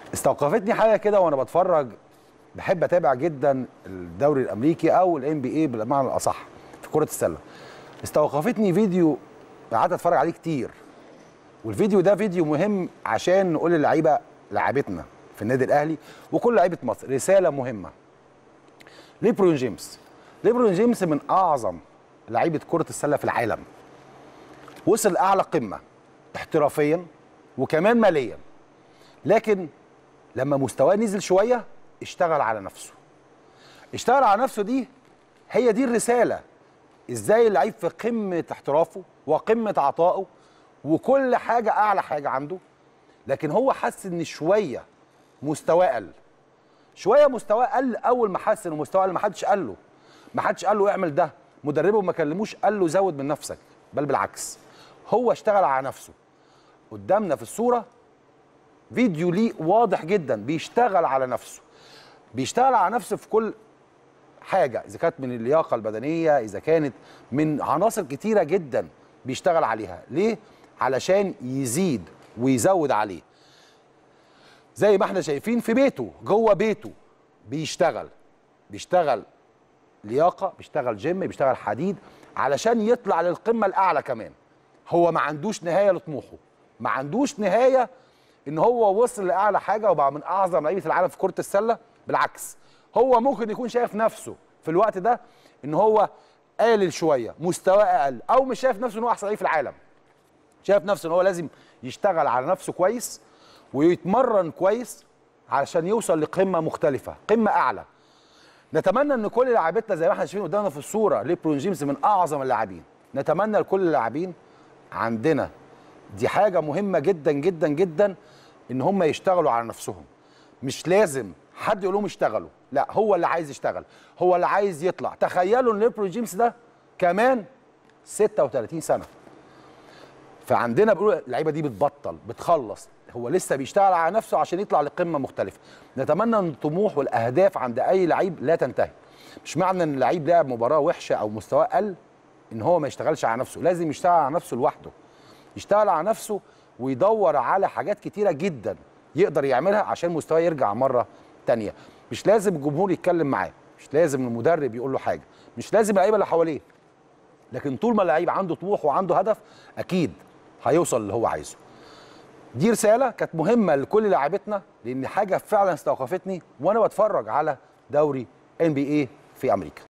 استوقفتني حاجه كده وانا بتفرج بحب اتابع جدا الدوري الامريكي او الام بي اي بالمعنى الاصح في كره السله استوقفتني فيديو قعدت اتفرج عليه كتير والفيديو ده فيديو مهم عشان نقول للعيبه لعيبتنا في النادي الاهلي وكل لعيبه مصر رساله مهمه ليبرون جيمس ليبرون جيمس من اعظم لعيبه كره السله في العالم وصل اعلى قمه احترافيا وكمان ماليا لكن لما مستواه نزل شويه اشتغل على نفسه اشتغل على نفسه دي هي دي الرساله ازاي اللعيب في قمه احترافه وقمه عطائه وكل حاجه اعلى حاجه عنده لكن هو حس ان شويه مستواه قل شويه مستواه قل اول ما حس ان مستواه قل ما حدش قال له ما حدش قال له اعمل ده مدربه ما كلموش قال له زود من نفسك بل بالعكس هو اشتغل على نفسه قدامنا في الصوره فيديو ليه واضح جدا بيشتغل على نفسه بيشتغل على نفسه في كل حاجه اذا كانت من اللياقه البدنيه اذا كانت من عناصر كتيره جدا بيشتغل عليها ليه علشان يزيد ويزود عليه زي ما احنا شايفين في بيته جوه بيته بيشتغل بيشتغل لياقه بيشتغل جيم بيشتغل حديد علشان يطلع للقمه الاعلى كمان هو ما عندوش نهايه لطموحه ما عندوش نهايه ان هو وصل لاعلى حاجه وبقى من اعظم لعيبه العالم في كره السله بالعكس هو ممكن يكون شايف نفسه في الوقت ده ان هو قالل شويه مستواه اقل او مش شايف نفسه ان هو احسن لعيب في العالم شايف نفسه ان هو لازم يشتغل على نفسه كويس ويتمرن كويس علشان يوصل لقمه مختلفه قمه اعلى نتمنى ان كل لاعبتنا زي ما احنا شايفين قدامنا في الصوره ليبرون جيمس من اعظم اللاعبين نتمنى لكل اللاعبين عندنا دي حاجه مهمه جدا جدا جدا ان هم يشتغلوا على نفسهم مش لازم حد يقول لهم اشتغلوا لا هو اللي عايز يشتغل هو اللي عايز يطلع تخيلوا ان ليبرون جيمس ده كمان 36 سنه فعندنا بيقولوا اللعيبه دي بتبطل بتخلص هو لسه بيشتغل على نفسه عشان يطلع لقمه مختلفه نتمنى ان الطموح والاهداف عند اي لعيب لا تنتهي مش معنى ان اللعيب لعب مباراه وحشه او مستواه قل ان هو ما يشتغلش على نفسه لازم يشتغل على نفسه لوحده يشتغل على نفسه ويدور على حاجات كتيره جدا يقدر يعملها عشان مستواه يرجع مره تانية مش لازم الجمهور يتكلم معاه مش لازم المدرب يقول له حاجه مش لازم اللعيبه اللي حواليه لكن طول ما اللعيب عنده طموح وعنده هدف اكيد هيوصل اللي هو عايزه دي رساله كانت مهمه لكل لاعبتنا لان حاجه فعلا استوقفتني وانا بتفرج على دوري ان بي اي في امريكا